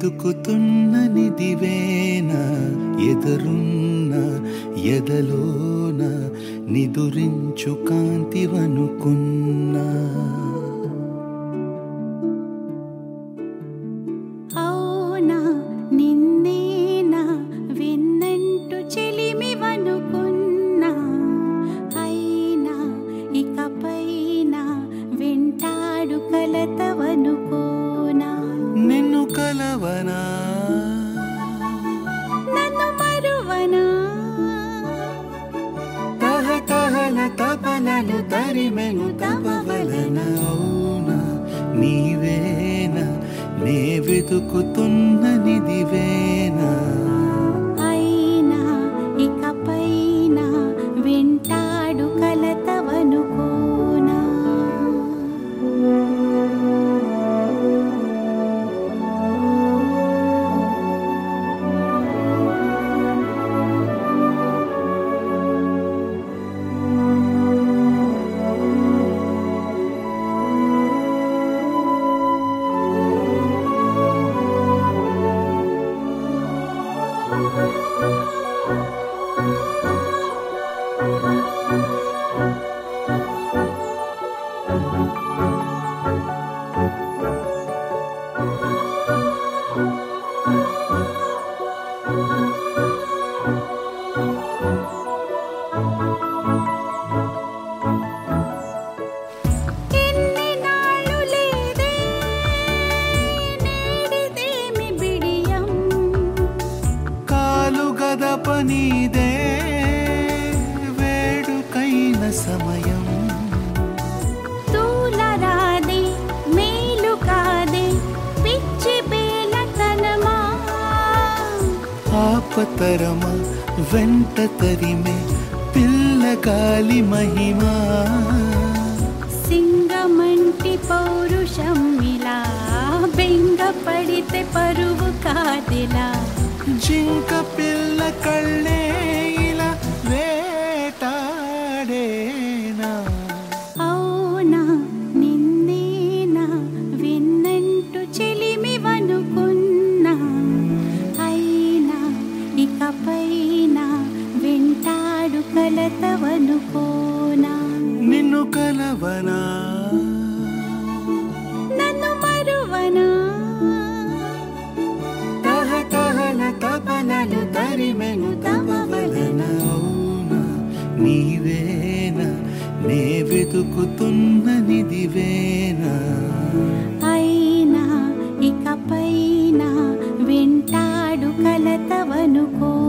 వెతుకుతున్న నిదివేన ఎదురున్న ఎదలోన నిదురించు కాంతివనుకున్నా అవునా నిన్నేనా వెన్నంటూ చెలిమివనుకున్నా అయినా ఇకపైన వెంటాడు కలతవనుకోనా నిన్ను కలవనా నన్ను మరువనా తహతహల తపనలు తరిమెను తపవలన అవునా నీవేనా నే వెతుకుతున్న నిదివేనా అయినా ఇకపైన వెంటాడు కలతవనుకోనా ఎన్ని నాళ్ళు లేదే నేడిదేమి బిడియం కాలు గదప నీదే వేడుకైన సమయం తూలరాదే మేలు కాదే పిచ్చి బేలతనమా ఆపతరమ వెంట తరిమే పిల్లగాలి మహిమా సింగమంటి పౌరుషం ఇలా బెంగ పడితే పరువు కాదిలా జింక పిల్ల కళ్ళే ఇలా వేటాడేనా అవునా నిన్నేనా విన్నంటూ చెలిమివనుకున్నా అయినా ఇకపైన వెంటాడు కలతవనుకోనా నిన్ను కలవనా నన్ను మరువనా తహతహల తపనలు తరిమెను తపవలన అవునా నీవేనా నే వెతుకుతున్న నిదివేనా అయినా ఇకపైన వెంటాడు కలతవనుకో